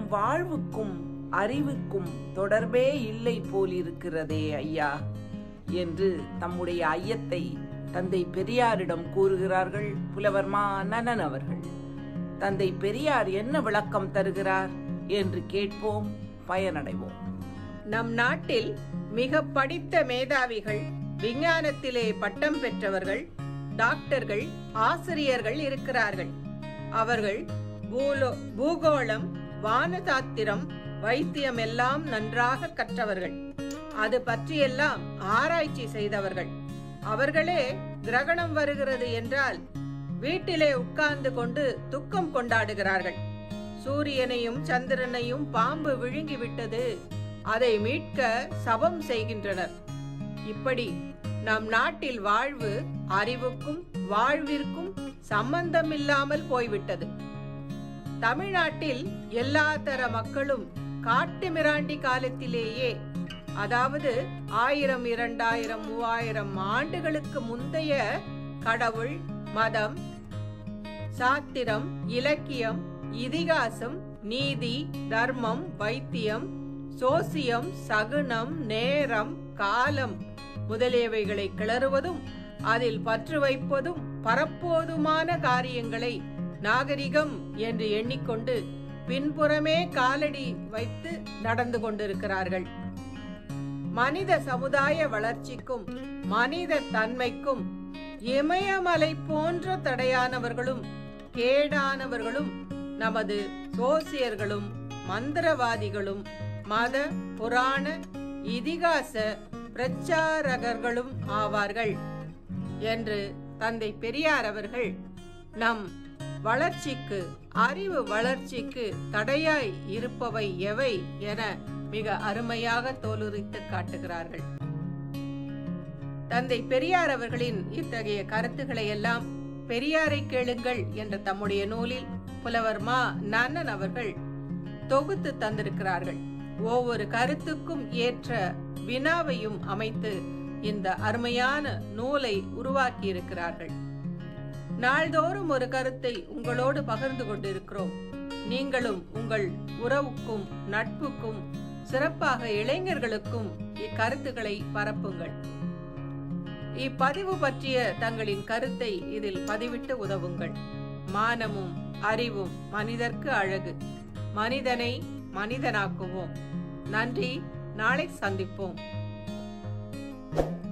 வாழ்வுக்கும் அறிவுக்கும் தொடர்பே இல்லை போலிருக்கிறதே ஐயா என்று தம்முடைய ஐயத்தை தந்தை பெரியாரிடம் கூறுகிறார்கள் புலவர் மா நனன் அவர்கள் தந்தை பெரியார் என்ன விளக்கம் தருகிறார் என்று கேட்போம் பயனடைவோம் நம் நாட்டில் மிக படித்த மேதாவிகள் விஞ்ஞானத்திலே பட்டம் பெற்றவர்கள் டாக்டர்கள் ஆசிரியர்கள் இருக்கிறார்கள் அவர்கள் பூலோ பூகோளம் வானசாத்திரம் வைத்தியம் எல்லாம் நன்றாக கற்றவர்கள் அது பற்றியெல்லாம் ஆராய்ச்சி செய்தவர்கள் அவர்களே கிரகணம் வருகிறது என்றால் வீட்டிலே உட்கார்ந்து கொண்டு துக்கம் கொண்டாடுகிறார்கள் சூரியனையும் சந்திரனையும் பாம்பு விழுங்கிவிட்டது அதை மீட்க சபம் செய்கின்றனர் இப்படி நம் நாட்டில் வாழ்வு அறிவுக்கும் வாழ்விற்கும் சம்பந்தமில்லாமல் போய்விட்டது தமிழ்நாட்டில் எல்லா தர மக்களும் காட்டு மிராண்டி காலத்திலேயே அதாவது ஆயிரம் இரண்டாயிரம் மூவாயிரம் ஆண்டுகளுக்கு முந்தைய கடவுள் மதம் சாத்திரம் இலக்கியம் இதிகாசம் நீதி தர்மம் வைத்தியம் சோசியம் சகுனம் நேரம் காலம் முதலியவைகளை கிளறுவதும் அதில் பற்று வைப்பதும் பரப்போதுமான காரியங்களை நாகரிகம் என்று எண்ணிக்கொண்டு பின்புறமே காலடி வைத்து நடந்து கொண்டிருக்கிறார்கள் மனித சமுதாய வளர்ச்சிக்கும் மனித தன்மைக்கும் இமயமலை போன்ற தடையானவர்களும் கேடானவர்களும் நமது சோசியர்களும் மந்திரவாதிகளும் மத புராண இதிகாச பிரச்சாரகர்களும் ஆவார்கள் என்று தந்தை பெரியார் அவர்கள் நம் வளர்ச்சிக்கு அறிவு வளர்ச்சிக்கு தடையாய் இருப்பவை எவை என மிக அருமையாக தோலுரித்து காட்டுகிறார்கள் தந்தை பெரியார் அவர்களின் இத்தகைய கருத்துக்களை எல்லாம் பெரியாரை கேளுங்கள் என்ற தம்முடைய நூலில் புலவர் மா நன்னன் அவர்கள் தொகுத்து தந்திருக்கிறார்கள் ஒவ்வொரு கருத்துக்கும் ஏற்ற வினாவையும் அமைத்து இந்த அருமையான நூலை உருவாக்கி இருக்கிறார்கள் நாள்தோறும் ஒரு கருத்தை உங்களோடு பகிர்ந்து கொண்டிருக்கிறோம் நீங்களும் உங்கள் உறவுக்கும் நட்புக்கும் சிறப்பாக இளைஞர்களுக்கும் இக்கருத்துக்களை பரப்புங்கள் இப்பதிவு பற்றிய தங்களின் கருத்தை இதில் பதிவிட்டு உதவுங்கள் மானமும் அறிவும் மனிதர்க்கு அழகு மனிதனை மனிதனாக்குவோம் நன்றி நாளை சந்திப்போம்